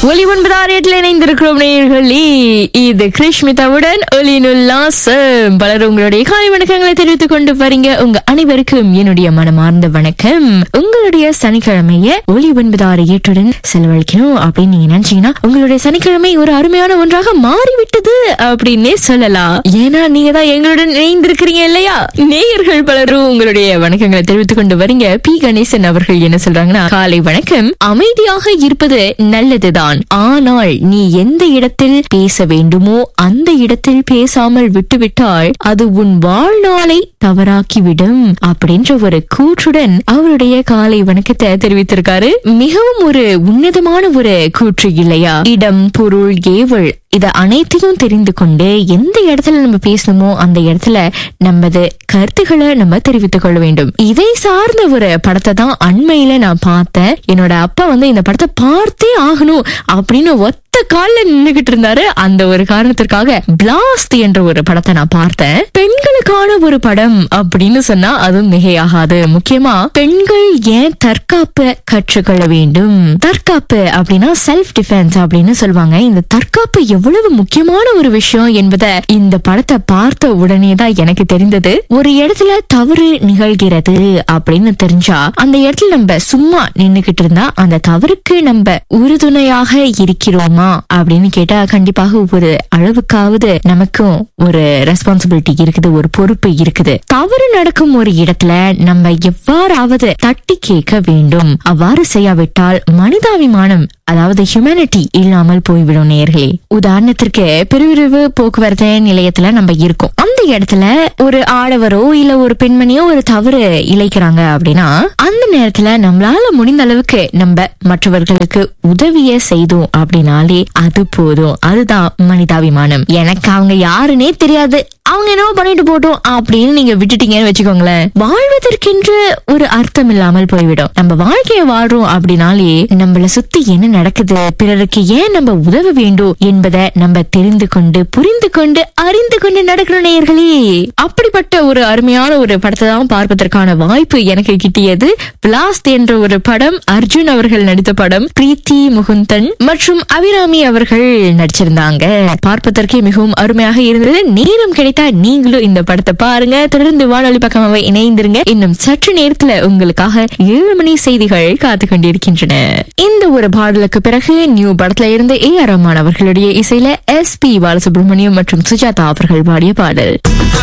ஒலி ஒன்பதாம் ரேட்ல இணைந்திருக்கிறோம் நேயர்களே இது கிருஷ்மிதாவுடன் ஒலினுல்லாசம் பலர் உங்களுடைய காலை வணக்கங்களை தெரிவித்துக் கொண்டு வரீங்க உங்க அனைவருக்கும் என்னுடைய மனமார்ந்த வணக்கம் உங்களுடைய சனிக்கிழமைய ஒலி ஒன்பதாறு ஏற்றுடன் செலவழிக்கணும் அப்படின்னு நீங்க நினைச்சீங்கன்னா உங்களுடைய சனிக்கிழமை ஒரு அருமையான ஒன்றாக மாறிவிட்டது அப்படின்னே சொல்லலாம் ஏன்னா நீங்க தான் எங்களுடன் இணைந்திருக்கிறீங்க இல்லையா நேயர்கள் பலரும் உங்களுடைய வணக்கங்களை தெரிவித்துக் கொண்டு வரீங்க பி கணேசன் அவர்கள் என்ன சொல்றாங்கன்னா காலை வணக்கம் அமைதியாக இருப்பது நல்லதுதான் ஆனால் நீ எந்த இடத்தில் பேச வேண்டுமோ அந்த இடத்தில் பேசாமல் விட்டுவிட்டால் அது உன் வாழ்நாளை தவறாக்கிவிடும் அப்படின்ற ஒரு கூற்றுடன் அவருடைய காலை வணக்கத்தை தெரிவித்திருக்காரு மிகவும் ஒரு உன்னதமான ஒரு கூற்று இல்லையா இடம் பொருள் ஏவல் இத அனைத்தையும் தெரிந்து கொண்டு எந்த இடத்துல நம்ம பேசணுமோ அந்த இடத்துல நமது கருத்துக்களை நம்ம தெரிவித்துக் கொள்ள வேண்டும் இதை சார்ந்த ஒரு படத்தை தான் அண்மையில நான் பார்த்தேன் என்னோட அப்பா வந்து இந்த படத்தை பார்த்தே ஆகணும் அப்படின்னு ஒத்த கால்ல நின்னுகிட்டு இருந்தாரு அந்த ஒரு காரணத்திற்காக பிளாஸ்ட் என்ற ஒரு படத்தை நான் பார்த்தேன் பெண்களுக்கான ஒரு படம் அப்படின்னு சொன்னா அது மிகையாகாது முக்கியமா பெண்கள் ஏன் தற்காப்பு கற்றுக்கொள்ள வேண்டும் தற்காப்பு அப்படின்னா செல்ஃப் டிஃபென்ஸ் அப்படின்னு சொல்லுவாங்க இந்த தற்காப்பு எவ்வளவு முக்கியமான ஒரு விஷயம் என்பதை இந்த படத்தை பார்த்த உடனே தான் எனக்கு தெரிந்தது ஒரு இடத்துல தவறு நிகழ்கிறது அப்படின்னு தெரிஞ்சா அந்த இடத்துல நம்ம சும்மா நின்னுகிட்டு இருந்தா அந்த தவறுக்கு நம்ம உறுதுணையாக இருக்கிறோமா அப்படின்னு கேட்டா கண்டிப்பாக ஒரு அளவுக்காவது நமக்கும் ஒரு ரெஸ்பான்சிபிலிட்டி இருக்குது ஒரு பொறுப்பு இருக்குது தவறு நடக்கும் ஒரு இடத்துல நம்ம எவ்வாறாவது தட்டி கேட்க வேண்டும் அவ்வாறு செய்யாவிட்டால் மனிதாபிமானம் அதாவது ஹியூமனிட்டி இல்லாமல் போய்விடும் நேர்களே உதாரணத்திற்கு பெருவிரிவு போக்குவரத்து நிலையத்துல நம்ம இருக்கோம் அந்த இடத்துல ஒரு ஆடவரோ இல்ல ஒரு பெண்மணியோ ஒரு தவறு இழைக்கிறாங்க அப்படின்னா அந்த நேரத்துல நம்மளால முடிந்த அளவுக்கு நம்ம மற்றவர்களுக்கு உதவிய செய்தோம் அப்படின்னாலே அது போதும் அதுதான் மனிதாபிமானம் எனக்கு அவங்க யாருன்னே தெரியாது அவங்க என்ன பண்ணிட்டு போட்டோம் அப்படின்னு நீங்க விட்டுட்டீங்கன்னு வச்சுக்கோங்களேன் வாழ்வதற்கென்று ஒரு அர்த்தம் இல்லாமல் போய்விடும் நம்ம வாழ்க்கையை வாழ்றோம் அப்படின்னாலே நம்மள சுத்தி என்ன நடக்குது பிறருக்கு ஏன் நம்ம உதவ வேண்டும் என்பதை நம்ம தெரிந்து கொண்டு புரிந்து கொண்டு அறிந்து கொண்டு நடக்கிற நேயர்களே அப்படிப்பட்ட ஒரு அருமையான ஒரு படத்தை தான் பார்ப்பதற்கான வாய்ப்பு எனக்கு கிட்டியது பிளாஸ்ட் என்ற ஒரு படம் அர்ஜுன் அவர்கள் நடித்த படம் பிரீத்தி முகுந்தன் மற்றும் அபிராமி அவர்கள் நடிச்சிருந்தாங்க பார்ப்பதற்கே மிகவும் அருமையாக இருந்தது நேரம் கிடைத்தா நீங்களும் இந்த படத்தை பாருங்க தொடர்ந்து வானொலி பக்கமாவே இணைந்திருங்க இன்னும் சற்று நேரத்துல உங்களுக்காக ஏழு மணி செய்திகள் காத்து கொண்டிருக்கின்றன இந்த ஒரு பாடலுக்கு பிறகு நியூ படத்துல இருந்து ஏ ஆர் ரஹ்மான் அவர்களுடைய இசையில எஸ் பி பாலசுப்ரமணியம் மற்றும் சுஜாதா அவர்கள் பாடிய பாடல்